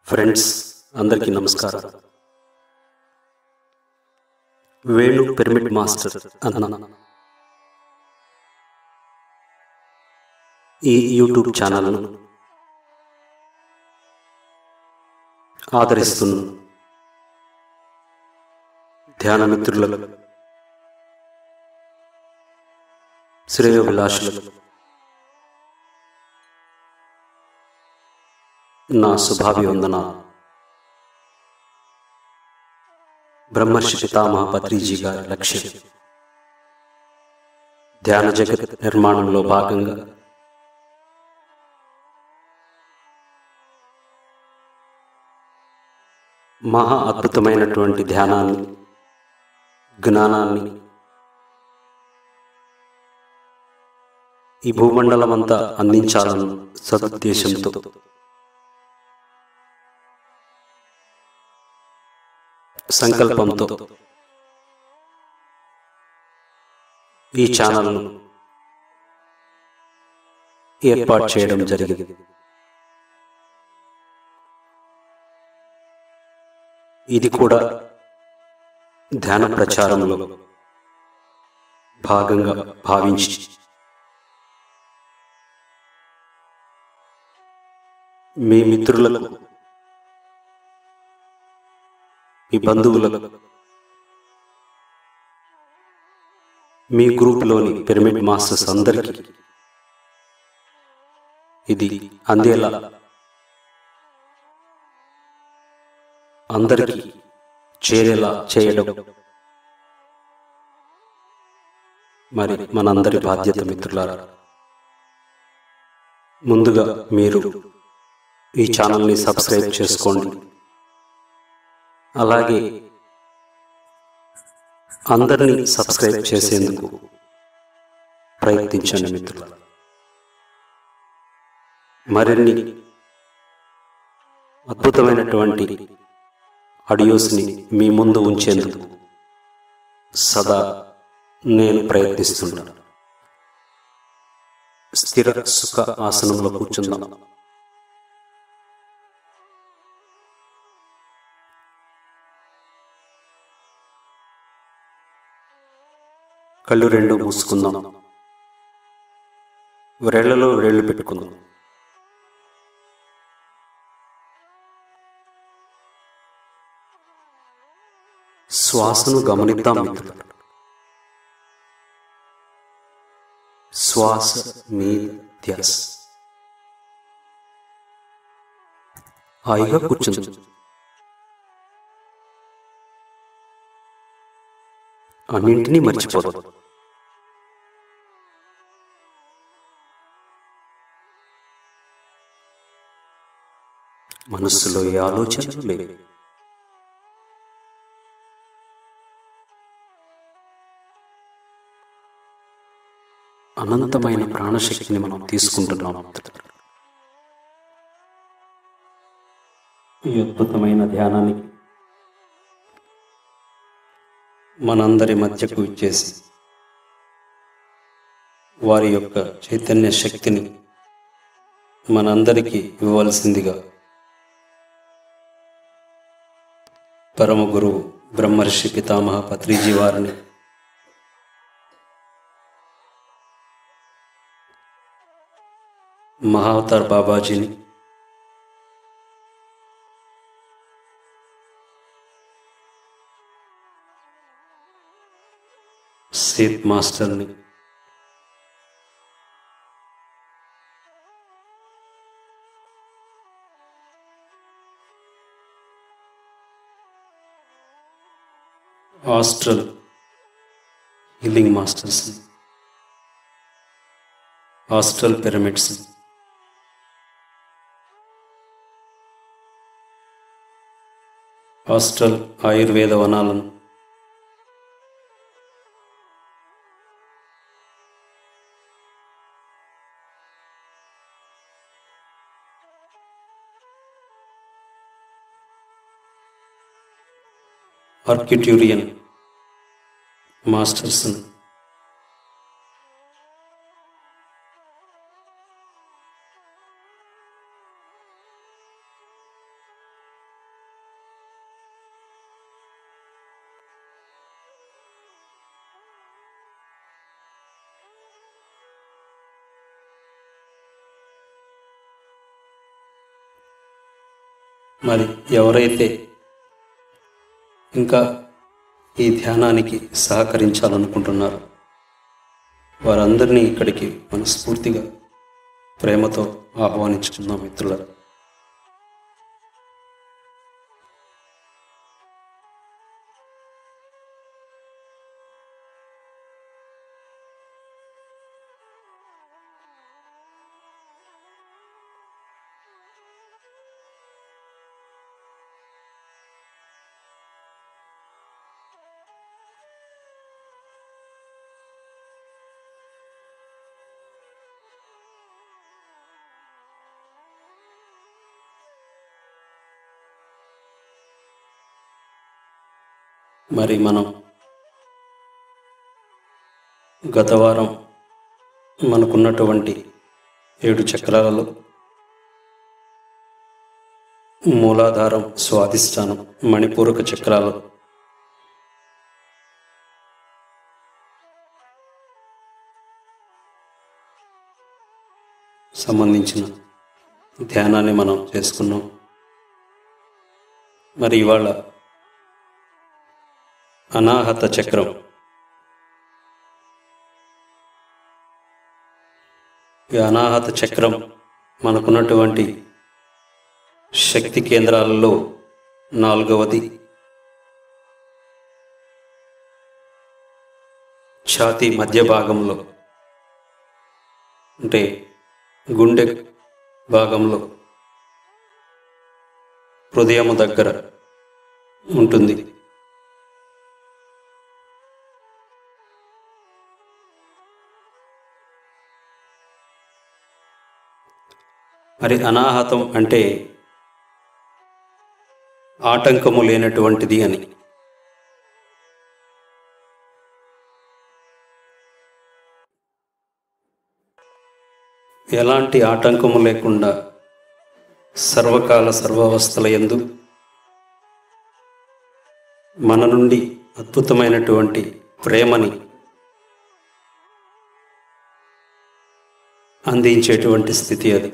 friends అందరికీ నమస్కారం Venu pyramid master అన్న ఈ యూట్యూబ్ ఛానల్ను ఆదరిస్తున్న ధ్యాన మిత్రులకు శ్రేయోభిలాషులకు నా శుభాభివందన బ్రహ్మర్షి పితామహ పత్రిజీ గారి లక్ష్యం ధ్యాన జగత్ నిర్మాణంలో భాగంగా మహా అద్భుతమైనటువంటి ధ్యానాన్ని జ్ఞానాన్ని ఈ భూమండలమంతా అందించాలన్న సదుద్దేశంతో సంకల్పంతో ఈ ఛానల్ను ఏర్పాటు చేయడం జరిగింది ఇది కూడా ధ్యాన ప్రచారంలో భాగంగా భావించి మీ మిత్రులకు మీ బంధువులకు మీ గ్రూప్లోని పిరమిడ్ మాస్టర్స్ అందరికీ ఇది అందేలా అందరికీ చేరేలా చేయడం మరి మనందరి బాధ్యత మిత్రులారా ముందుగా మీరు ఈ ఛానల్ని సబ్స్క్రైబ్ చేసుకోండి అలాగే అందరినీ సబ్స్క్రైబ్ చేసేందుకు ప్రయత్నించండి మిత్రుల మరిన్ని అద్భుతమైనటువంటి ఆడియోస్ని మీ ముందు ఉంచేందుకు సదా నేను ప్రయత్నిస్తున్నాను స్థిర సుఖ ఆసనంలో కూర్చుందాం కళ్ళు రెండు మూసుకుందాం వ్రేళ్లలో వ్రేళ్లు పెట్టుకుందాం శ్వాసను గమనిద్దాం మిత్రులు శ్వాస మీద ధ్యాస హాయిగా కూర్చుంది అన్నింటినీ మర్చిపోదు మనస్సులో ఏ ఆలోచనలు లేవు అనంతమైన ప్రాణశక్తిని మనం తీసుకుంటున్నాం ఈ అద్భుతమైన ధ్యానానికి మనందరి మధ్యకు ఇచ్చేసి వారి యొక్క చైతన్య శక్తిని మనందరికీ ఇవ్వవలసిందిగా పరమ గురువు బ్రహ్మర్షి పితామహ పత్రిజీ వారిని మహావతార్ బాబాజీని సీత్ మాస్టర్ని hostel healing masters hostel pyramids hostel ఆయుర్వేద వనాలను ఆర్కిట్యూరియన్ మాస్టర్స్ మరి ఎవరైతే ఇంకా ఈ ధ్యానానికి సహకరించాలనుకుంటున్నారో వారందరినీ ఇక్కడికి మనస్ఫూర్తిగా ప్రేమతో ఆహ్వానించుకుందాం మిత్రులారా మరి మనం గత వారం మనకున్నటువంటి ఏడు చక్రాలలో మూలాధారం స్వాధిష్టానం మణిపూరక చక్రాలు సంబంధించిన ధ్యానాన్ని మనం చేసుకున్నాం మరి ఇవాళ అనాహత చక్రం ఈ అనాహత చక్రం మనకున్నటువంటి శక్తి కేంద్రాలలో నాలుగవది ఛాతీ మధ్య భాగంలో అంటే గుండె భాగంలో హృదయము దగ్గర ఉంటుంది మరి అనాహతం అంటే ఆటంకము లేనటువంటిది అని ఎలాంటి ఆటంకము లేకుండా సర్వకాల సర్వావస్థల ఎందు మన నుండి అద్భుతమైనటువంటి ప్రేమని అందించేటువంటి స్థితి అది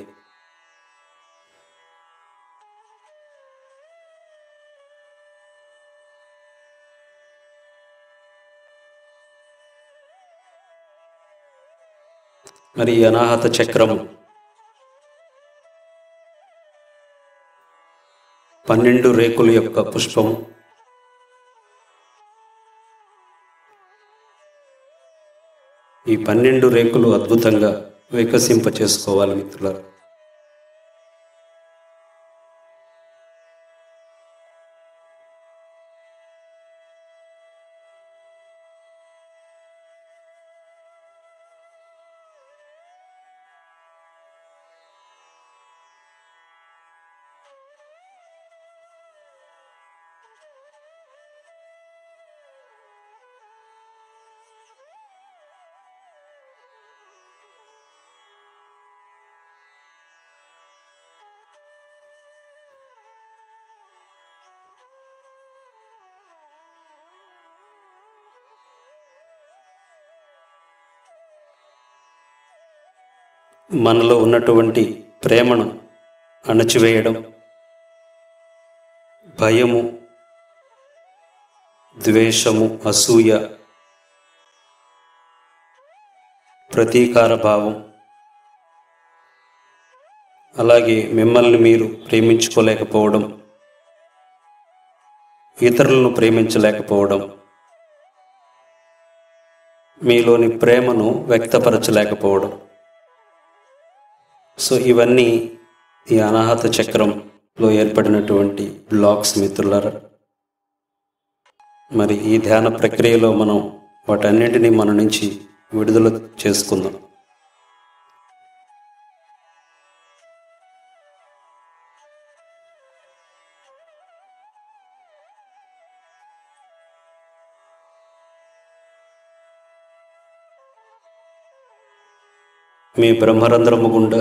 మరి ఈ అనాహత చక్రము పన్నెండు రేకుల యొక్క పుష్పము ఈ పన్నెండు రేకులు అద్భుతంగా వికసింప చేసుకోవాలి మిత్రులారా మనలో ఉన్నటువంటి ప్రేమను అణచివేయడం భయము ద్వేషము అసూయ ప్రతీకార భావం అలాగే మిమ్మల్ని మీరు ప్రేమించుకోలేకపోవడం ఇతరులను ప్రేమించలేకపోవడం మీలోని ప్రేమను వ్యక్తపరచలేకపోవడం సో ఇవన్నీ ఈ అనాహత చక్రంలో ఏర్పడినటువంటి బ్లాక్స్ మిత్రులారా మరి ఈ ధ్యాన ప్రక్రియలో మనం వాటన్నింటినీ మన నుంచి విడుదల చేసుకుందాం మీ బ్రహ్మరంధ్రము గుండా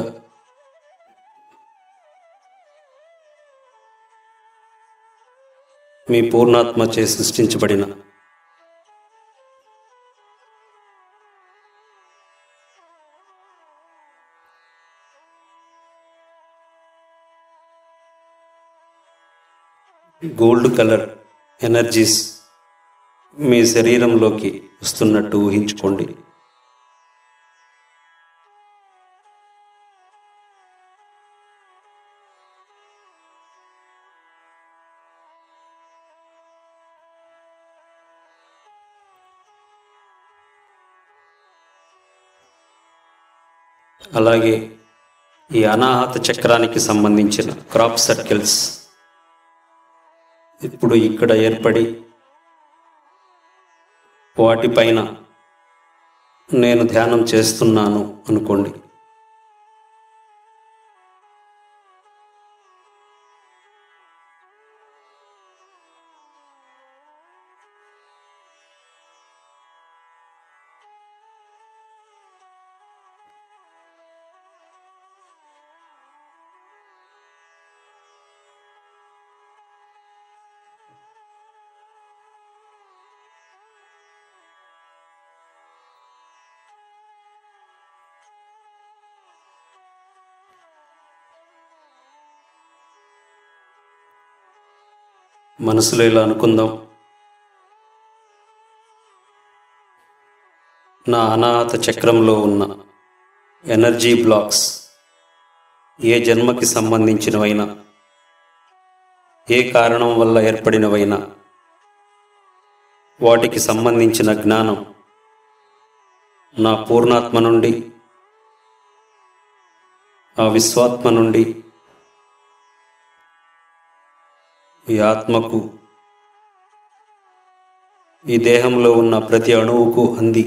మీ పూర్ణాత్మ చే సృష్టించబడిన గోల్డ్ కలర్ ఎనర్జీస్ మీ శరీరంలోకి వస్తున్నట్టు ఊహించుకోండి అలాగే ఈ అనాహత చక్రానికి సంబంధించిన క్రాప్ సర్కిల్స్ ఇప్పుడు ఇక్కడ ఏర్పడి వాటిపైన నేను ధ్యానం చేస్తున్నాను అనుకోండి మనసులో ఇలా అనుకుందాం నా అనాహత చక్రంలో ఉన్న ఎనర్జీ బ్లాక్స్ ఏ జన్మకి సంబంధించినవైనా ఏ కారణం వల్ల ఏర్పడినవైనా వాటికి సంబంధించిన జ్ఞానం నా పూర్ణాత్మ నుండి ఆ విశ్వాత్మ నుండి ఈ ఆత్మకు ఈ దేహంలో ఉన్న ప్రతి అణువుకు అంది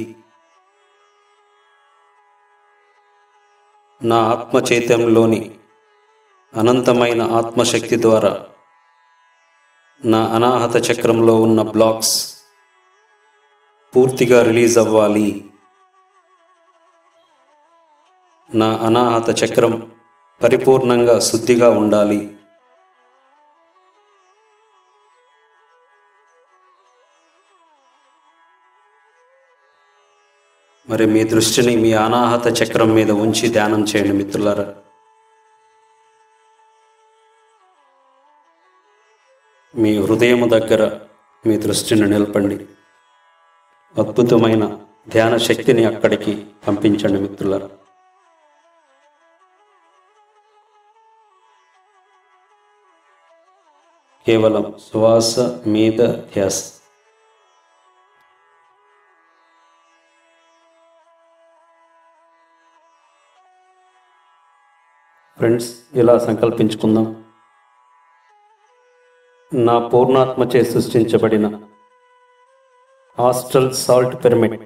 నా ఆత్మ చైతన్యంలోని అనంతమైన ఆత్మశక్తి ద్వారా నా అనాహత చక్రంలో ఉన్న బ్లాక్స్ పూర్తిగా రిలీజ్ అవ్వాలి నా అనాహత చక్రం పరిపూర్ణంగా శుద్ధిగా ఉండాలి మరి మీ దృష్టిని మీ అనాహత చక్రం మీద ఉంచి ధ్యానం చేయండి మిత్రులారా మీ హృదయం దగ్గర మీ దృష్టిని నిలపండి అద్భుతమైన ధ్యాన శక్తిని అక్కడికి పంపించండి మిత్రులారా కేవలం శ్వాస మీద ధ్యాస ఫ్రెండ్స్ ఇలా సంకల్పించుకుందాం నా పూర్ణాత్మచే సృష్టించబడిన హాస్టల్ సాల్ట్ పిరమిడ్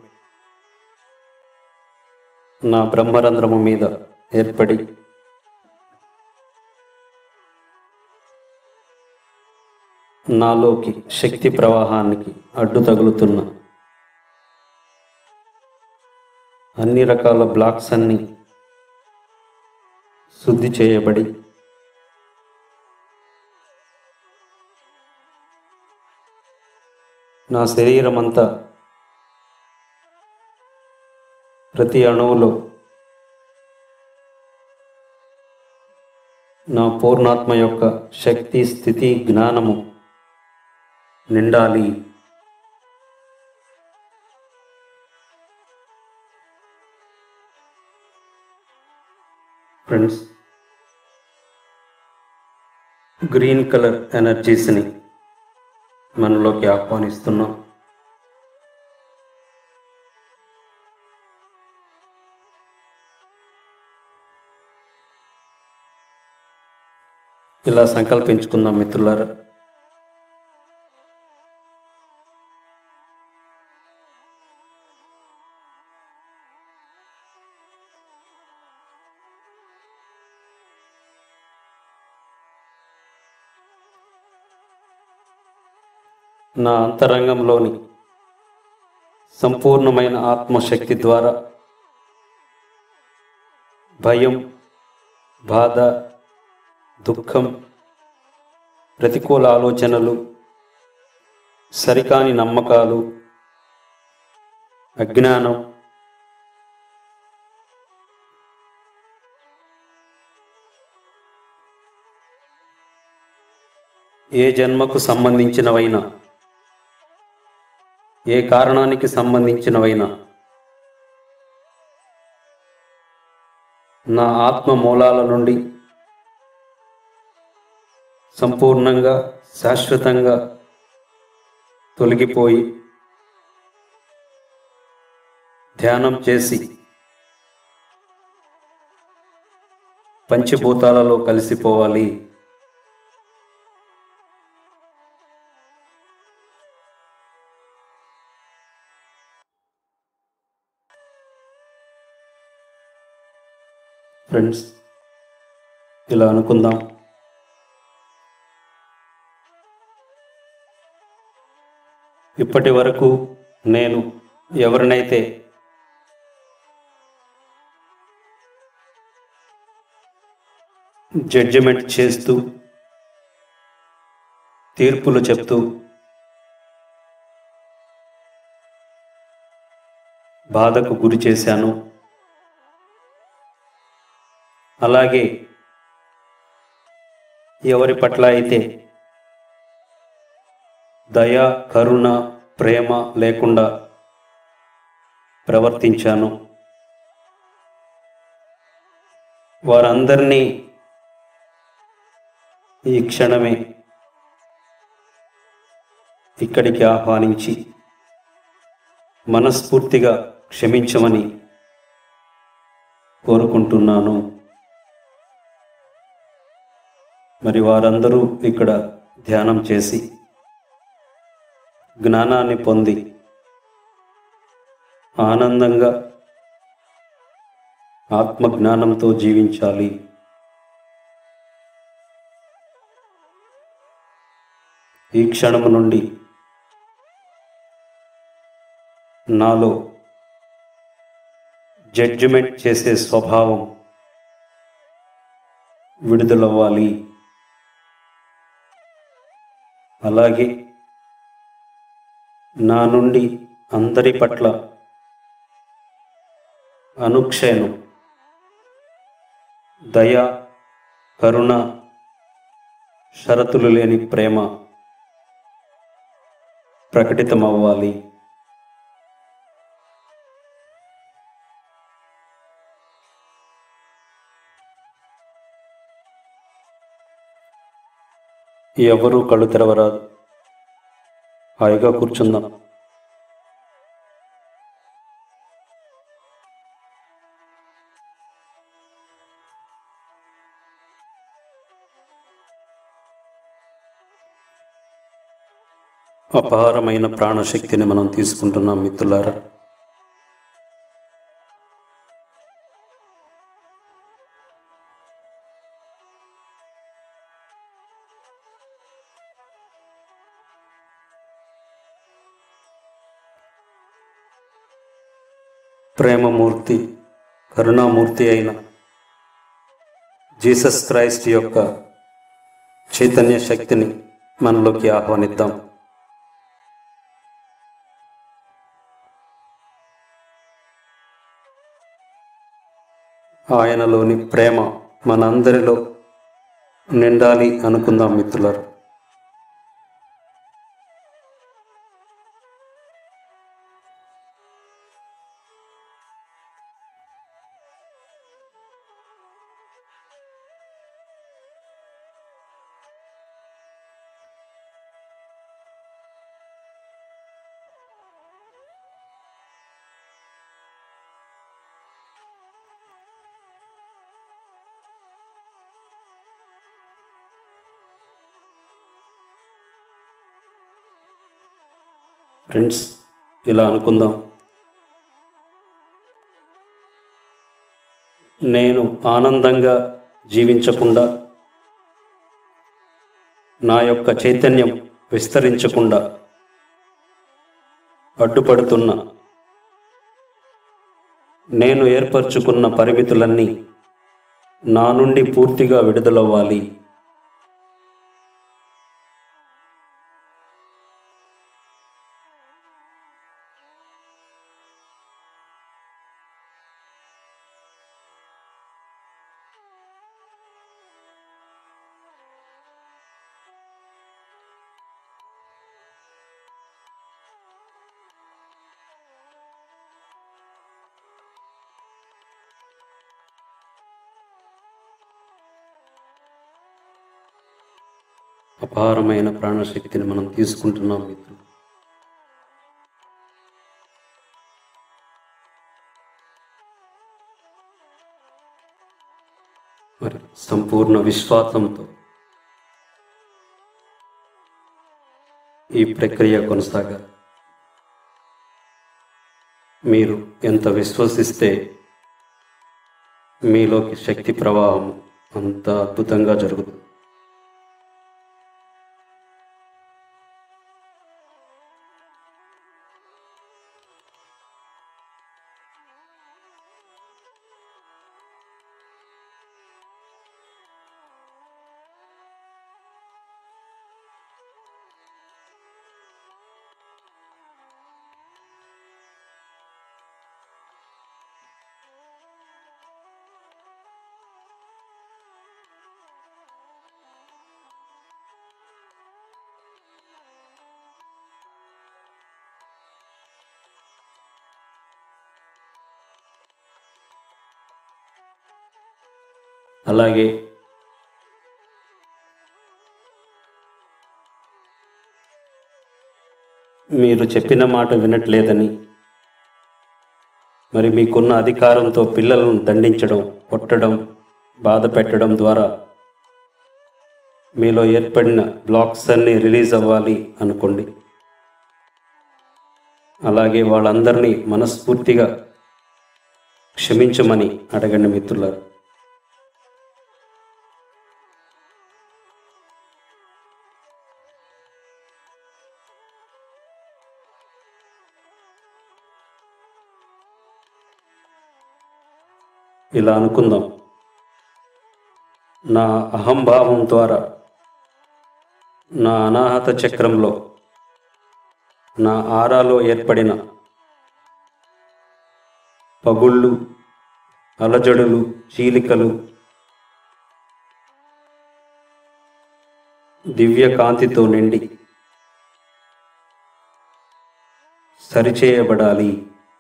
నా బ్రహ్మరంధ్రము మీద ఏర్పడి నాలోకి శక్తి ప్రవాహానికి అడ్డు తగులుతున్న అన్ని రకాల బ్లాక్స్ అన్నీ శుద్ధి చేయబడి నా శరీరం అంతా ప్రతి అణువులో నా పూర్ణాత్మ యొక్క శక్తి స్థితి జ్ఞానము నిండాలి ఫ్రెండ్స్ గ్రీన్ కలర్ ఎనర్జీస్ని మనలోకి ఆహ్వానిస్తున్నాం ఇలా సంకల్పించుకుందాం మిత్రులారా నా అంతరంగంలోని సంపూర్ణమైన ఆత్మశక్తి ద్వారా భయం బాధ దుఃఖం ప్రతికూల ఆలోచనలు సరికాని నమ్మకాలు అజ్ఞానం ఏ జన్మకు సంబంధించినవైనా ఏ కారణానికి సంబంధించినవైనా నా ఆత్మ మూలాల నుండి సంపూర్ణంగా శాశ్వతంగా తొలగిపోయి ధ్యానం చేసి పంచభూతాలలో కలిసిపోవాలి ఫ్రెండ్స్ ఇలా అనుకుందాం ఇప్పటి వరకు నేను ఎవరినైతే జడ్జిమెంట్ చేస్తూ తీర్పులు చెప్తూ బాధకు గురి చేశాను అలాగే ఎవరి పట్ల అయితే దయ కరుణ ప్రేమ లేకుండా ప్రవర్తించాను వారందరినీ ఈ క్షణమే ఇక్కడికి ఆహ్వానించి మనస్ఫూర్తిగా క్షమించమని కోరుకుంటున్నాను మరి వారందరూ ఇక్కడ ధ్యానం చేసి జ్ఞానాన్ని పొంది ఆనందంగా ఆత్మజ్ఞానంతో జీవించాలి ఈ క్షణము నుండి నాలో జడ్జిమెంట్ చేసే స్వభావం విడుదలవ్వాలి అలాగే నా నుండి అందరి పట్ల అనుక్షయను దయ కరుణ షరతులు లేని ప్రేమ ప్రకటితమవ్వాలి ఎవరూ కళ్ళు తెరవరాదు హాయిగా కూర్చుందాం అపారమైన ప్రాణశక్తిని మనం తీసుకుంటున్నాం మిత్రులారా ప్రేమమూర్తి కరుణామూర్తి అయిన జీసస్ క్రైస్ట్ యొక్క చైతన్య శక్తిని మనలోకి ఆహ్వానిద్దాం ఆయనలోని ప్రేమ మనందరిలో నిండాలి అనుకుందాం మిత్రులారు ఫ్రెండ్స్ ఇలా అనుకుందాం నేను ఆనందంగా జీవించకుండా నా యొక్క చైతన్యం విస్తరించకుండా అడ్డుపడుతున్న నేను ఏర్పరచుకున్న పరిమితులన్నీ నా నుండి పూర్తిగా విడుదలవ్వాలి అపారమైన ప్రాణశక్తిని మనం తీసుకుంటున్నాం మిత్రులు మరి సంపూర్ణ విశ్వాసంతో ఈ ప్రక్రియ కొనసాగాలి మీరు ఎంత విశ్వసిస్తే మీలోకి శక్తి ప్రవాహం అంత అద్భుతంగా జరుగుతుంది అలాగే మీరు చెప్పిన మాట వినట్లేదని మరి మీకున్న అధికారంతో పిల్లలను దండించడం కొట్టడం బాధ పెట్టడం ద్వారా మీలో ఏర్పడిన బ్లాక్స్ అన్నీ రిలీజ్ అవ్వాలి అనుకోండి అలాగే వాళ్ళందరినీ మనస్ఫూర్తిగా క్షమించమని అడగండి మిత్రులారు ఇలా అనుకుందాం నా అహంభావం ద్వారా నా అనాహత చక్రంలో నా ఆరాలో ఏర్పడిన పగుళ్ళు అలజడులు చీలికలు దివ్య కాంతితో నిండి సరిచేయబడాలి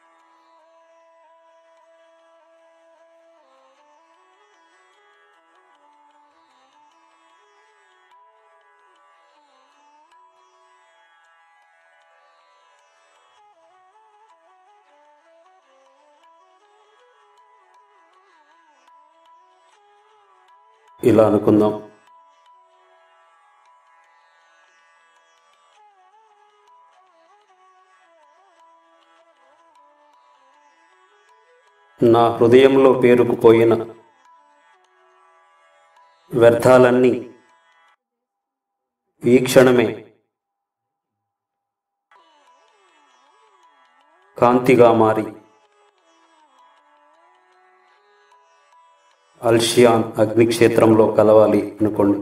ఇలా అనుకుందాం నా హృదయంలో పేరుకుపోయిన వ్యర్థాలన్నీ ఈ క్షణమే కాంతిగా మారి అల్షియాన్ అగ్నిక్షేత్రంలో కలవాలి అనుకోండి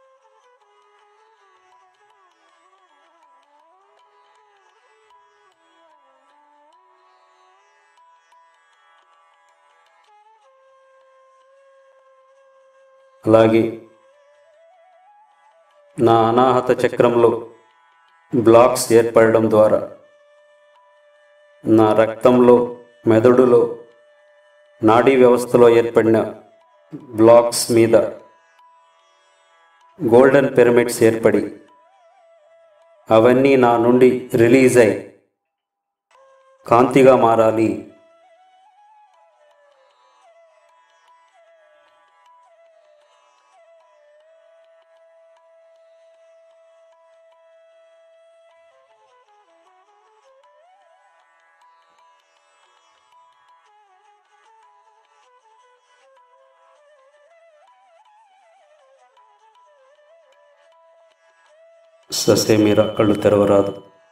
అలాగే నా అనాహత చక్రంలో బ్లాక్స్ ఏర్పడడం ద్వారా నా రక్తంలో మెదడులో నాడీ వ్యవస్థలో ఏర్పడిన బ్లాక్స్ మీద గోల్డెన్ పిరమిడ్స్ ఏర్పడి అవన్నీ నా నుండి రిలీజ్ అయి కాంతిగా మారాలి ససేమిరా కళ్ళు తెరవరాదు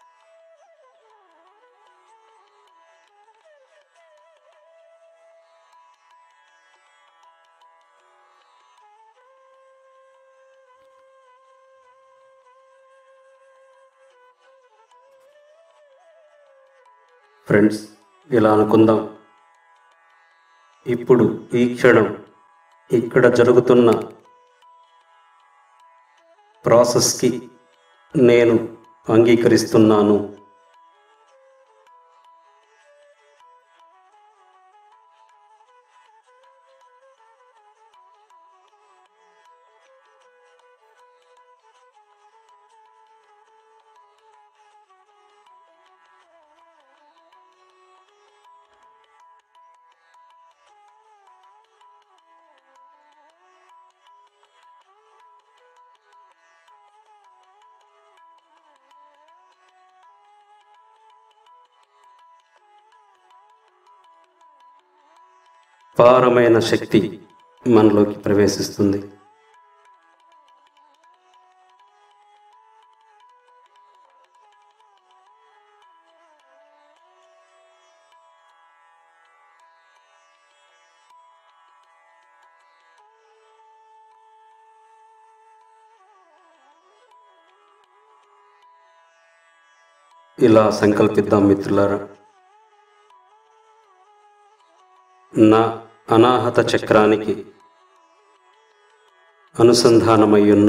ఫ్రెండ్స్ ఇలా అనుకుందాం ఇప్పుడు ఈ క్షణం ఇక్కడ జరుగుతున్న ప్రాసెస్కి నేను అంగీకరిస్తున్నాను అపారమైన శక్తి మనలోకి ప్రవేశిస్తుంది ఇలా సంకల్పిద్దాం మిత్రులారా నా అనాహత చక్రానికి అనుసంధానమయ్యున్న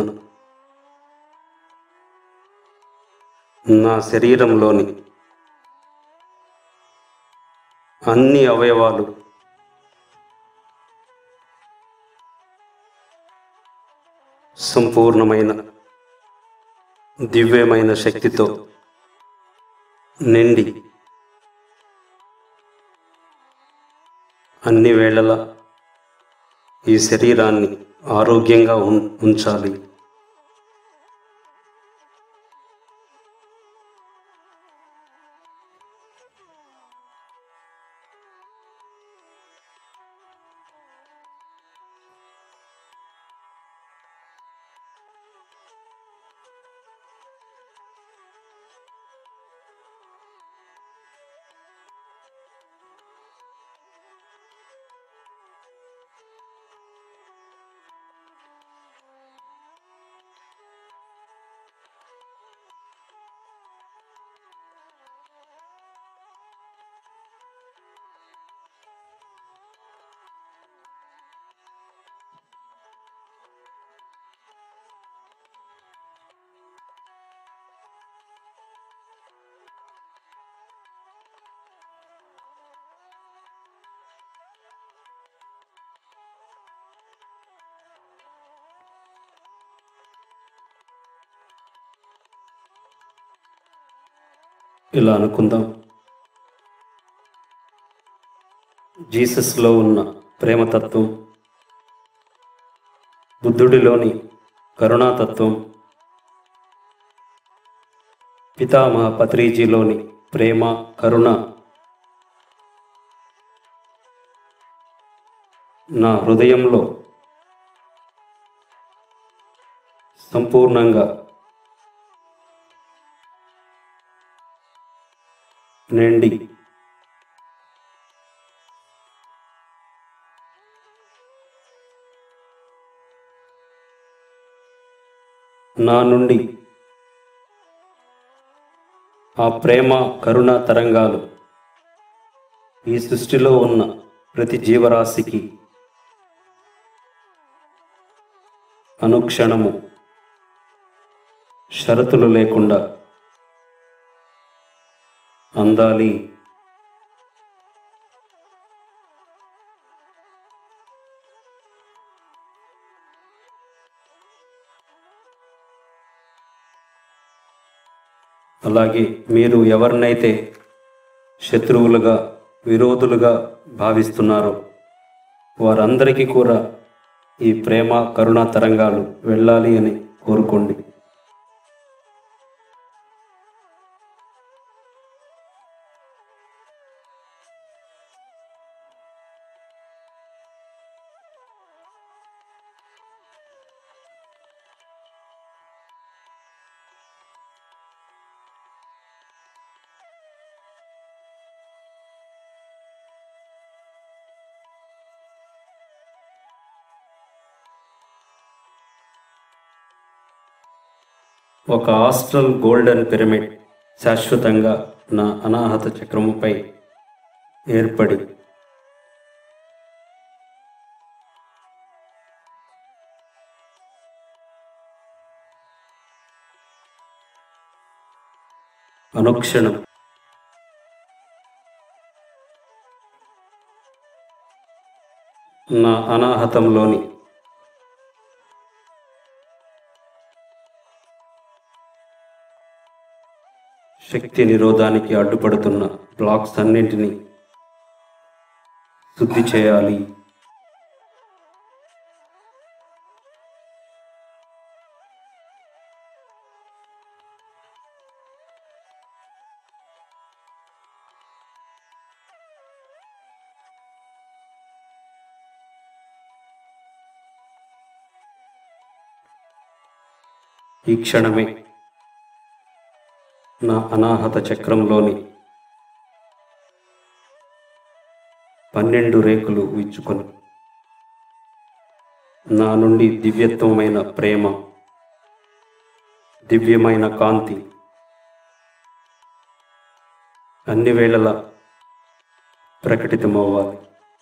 నా శరీరంలోని అన్ని అవయవాలు సంపూర్ణమైన దివ్యమైన శక్తితో నిండి అన్ని వేళలా ఈ శరీరాన్ని ఆరోగ్యంగా ఉం- ఉంచాలి ఇలా అనుకుందాం జీసస్లో ఉన్న ప్రేమతత్వం బుద్ధుడిలోని కరుణాతత్వం పితామహ పత్రిజీలోని ప్రేమ కరుణ నా హృదయంలో సంపూర్ణంగా నిండి నా నుండి ఆ ప్రేమ కరుణ తరంగాలు ఈ సృష్టిలో ఉన్న ప్రతి జీవరాశికి అనుక్షణము షరతులు లేకుండా అందాలి అలాగే మీరు ఎవరినైతే శత్రువులుగా విరోధులుగా భావిస్తున్నారో వారందరికీ కూడా ఈ ప్రేమ కరుణ తరంగాలు వెళ్ళాలి అని కోరుకోండి ఒక ఆస్ట్రల్ గోల్డెన్ పిరమిడ్ శాశ్వతంగా నా అనాహత చక్రముపై ఏర్పడి అనుక్షణం నా అనాహతంలోని శక్తి నిరోధానికి అడ్డుపడుతున్న బ్లాక్స్ అన్నింటినీ శుద్ధి చేయాలి ఈ క్షణమే నా అనాహత చక్రంలోని పన్నెండు రేకులు విచ్చుకొని నా నుండి దివ్యత్వమైన ప్రేమ దివ్యమైన కాంతి అన్ని వేళలా ప్రకటితమవ్వాలి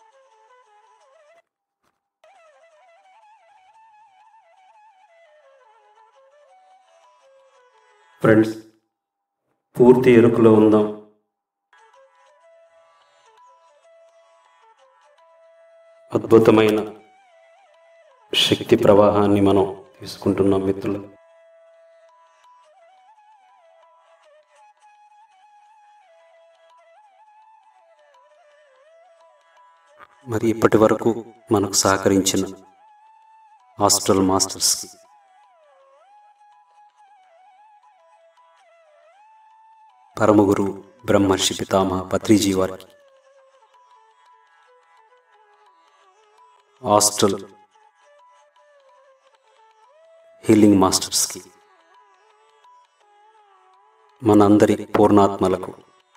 ఫ్రెండ్స్ పూర్తి ఎరుకులో ఉందాం అద్భుతమైన శక్తి ప్రవాహాన్ని మనం తీసుకుంటున్నాం మిత్రులు మరి ఇప్పటి వరకు మనకు సహకరించిన హాస్టల్ మాస్టర్స్కి పరమగురు బ్రహ్మర్షి పితామహ పత్రిజీ వారికి హాస్టల్ హీలింగ్ మాస్టర్స్కి మనందరి పూర్ణాత్మలకు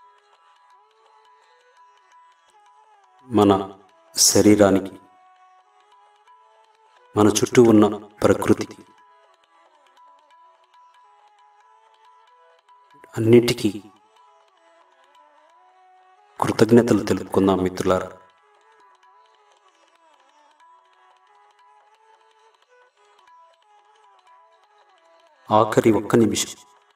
మన శరీరానికి మన చుట్టూ ఉన్న ప్రకృతికి అన్నిటికీ కృతజ్ఞతలు తెలుపుకుందాం మిత్రులారా ఆఖరి ఒక్క నిమిషం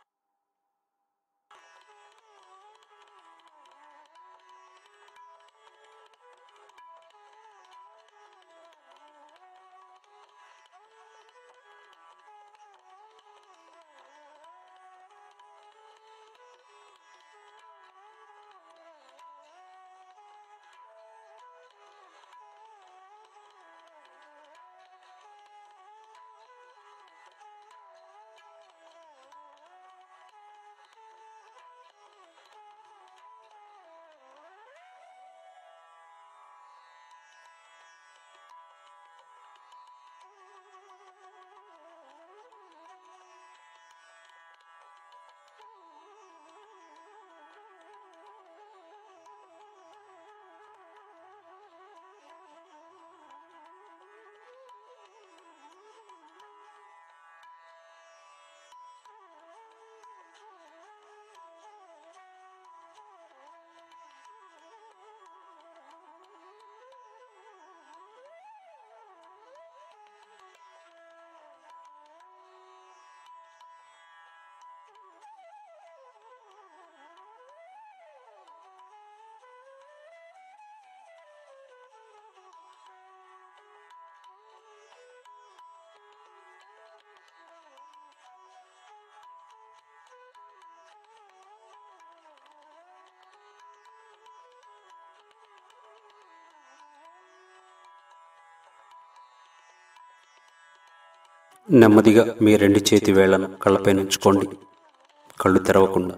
నెమ్మదిగా మీ రెండు చేతి వేళ్లను కళ్ళపై ఉంచుకోండి కళ్ళు తెరవకుండా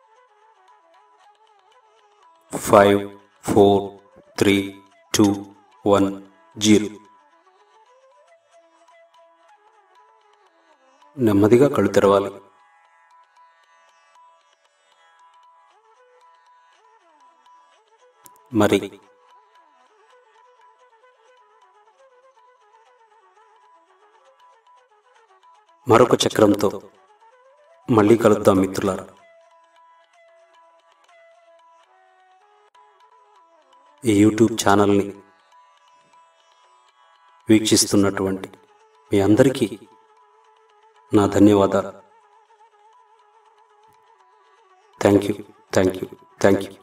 five four three two one zero నెమ్మదిగా కళ్ళు తెరవాలి మరి మరొక చక్రంతో మళ్ళీ కలుద్దాం మిత్రులారా ఈ యూట్యూబ్ ఛానల్ని వీక్షిస్తున్నటువంటి మీ అందరికీ నా ధన్యవాదాలు thank you thank you thank you